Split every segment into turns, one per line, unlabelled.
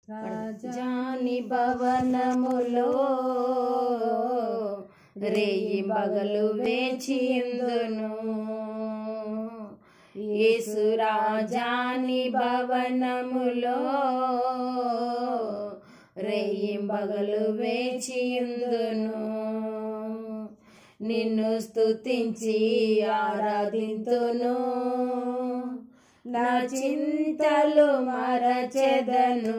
రాజాని భవనములో రేయి బగలు వేచిందును యేసు రాజాని భవనములో రేయి బగలు వేచిందును నిన్ను స్తుతించి ఆరాధింతును నా చింతలు మరచెదను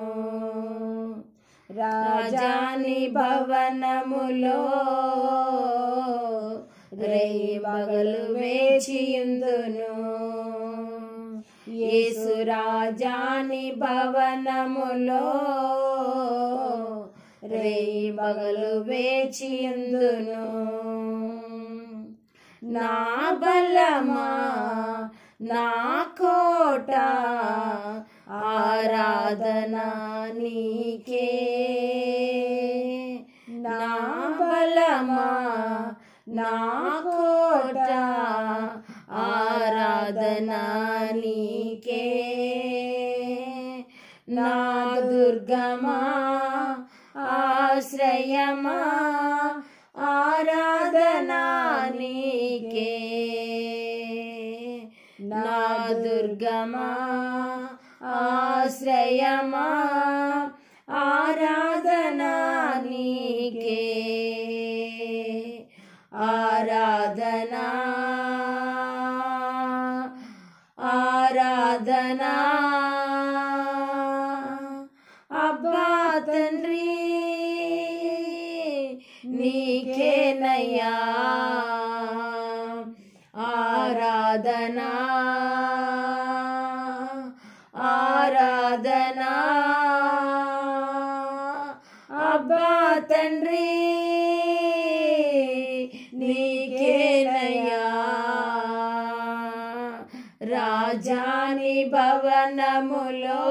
రాజాని భవనములో రేయి బగలు వేచియుందును యేసు రాజాని భవనములో రేయి బగలు వేచియుందును నా బలమా నా కోట ఆరాధన నీకే నా బలమా నా కోట ఆరాధన నీకే నా దుర్గమా ఆశ్రయమా ఆరాధనా నీకే నా దుర్గమా ఆశ్రయమా ఆరాధనా నీకే ఆరాధనా ఆరాధనా అబ్బా తండ్రి నీకేనయ్యా ఆరాధనా ఆరాధనా అబ్బా తండ్రి నీకేనయ్యా రాజాని భవనములో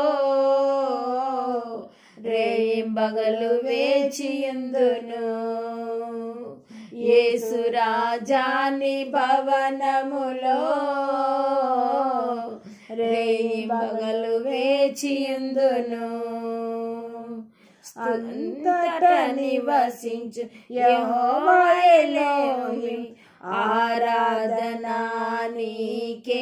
రేయింబగలు వేచియుందును యేసు రాజాని భవనములో రేయింబగలు వేచియుందును అంతట నివసించు యెహోవాయేలోని ఆరాధనా నీకే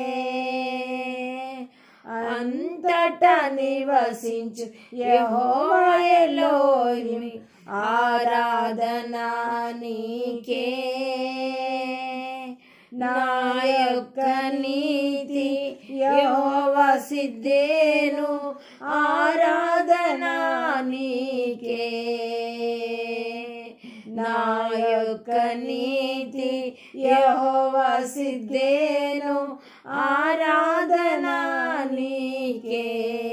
అంతట నివసించు యెహోవాయేలోని ఆరాధనా నీకే నా యొక్క నీతి యెహోవ సిద్ధేను ఆరాధనా నీకే నా యొక్క నీతి యెహోవ సిద్ధేను ఆరాధనా నీకే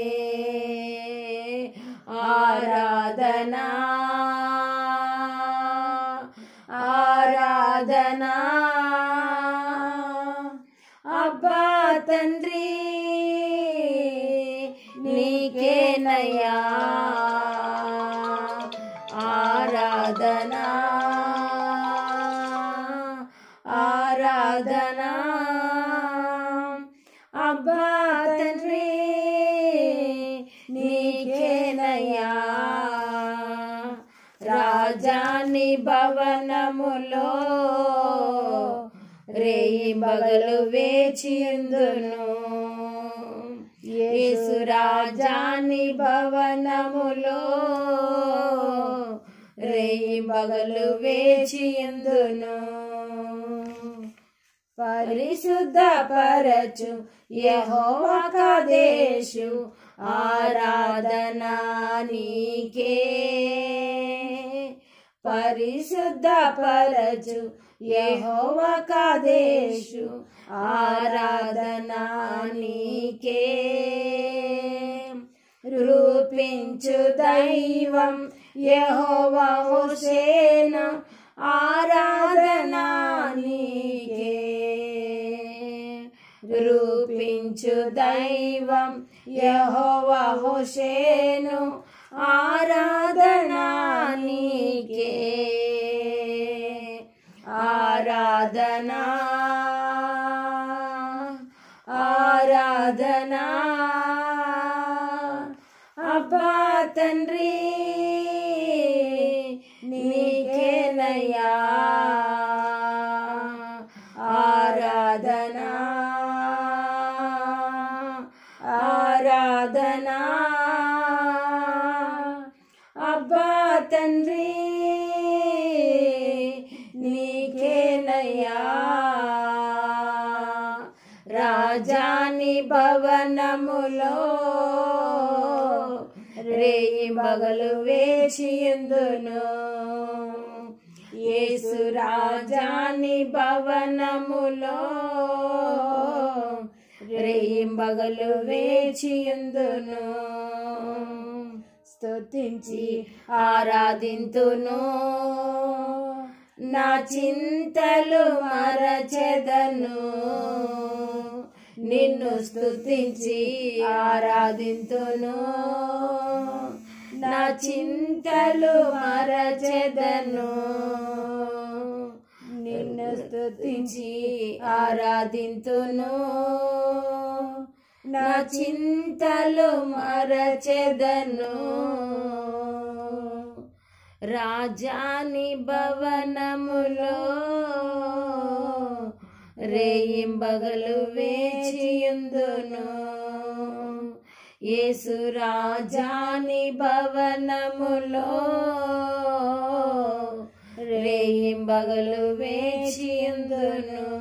ఆరాధనా ఆరాధనా అబ్బా తండ్రి నీకేనయ్యా ఆరాధనా ఆరాధనా అబ్బా తండ్రి నీకేనయ్యా రాజాని భవనములో రేయి బగలు వేచియుందును యేసు రాజాని భవనములో రేయి బగలు వేచియుందును పరిశుద్ధ పరచు యహోవకదేశు ఆరాధనా నీకే పరిశుద్ధ పరచు యహోవకదేశు ఆరాధనా నీకే రూపించు దైవం యహోవ హుసేన ఆరాధనా నీకే రూపించు దైవం యహోవ హుసేను ఆరాధనా నీకే ఆరాధనా ఆరాధనా అబ్బా తండ్రి నీకేనయ్యా ఆరాధనా ఆరాధనా అబ్బా తండ్రి నీకేనయ్యా రాజాని భవనములో రేయి మగలు వేచియుందును యేసు రాజాని భవనములో రేయి మగలు వేచియుందును స్తుతించి ఆరాధింతును నా చింతలు మరచెదను నిన్ను స్తుతించి ఆరాధింతును నా చింతలు మరచెదను నిన్ను స్తుతించి ఆరాధింతును నా చింతలు మరచెదను రాజాని భవనములో రేయింబగలు వేచియుందును యేసు రాజాని భవనములో రేయింబగలు వేచియుందును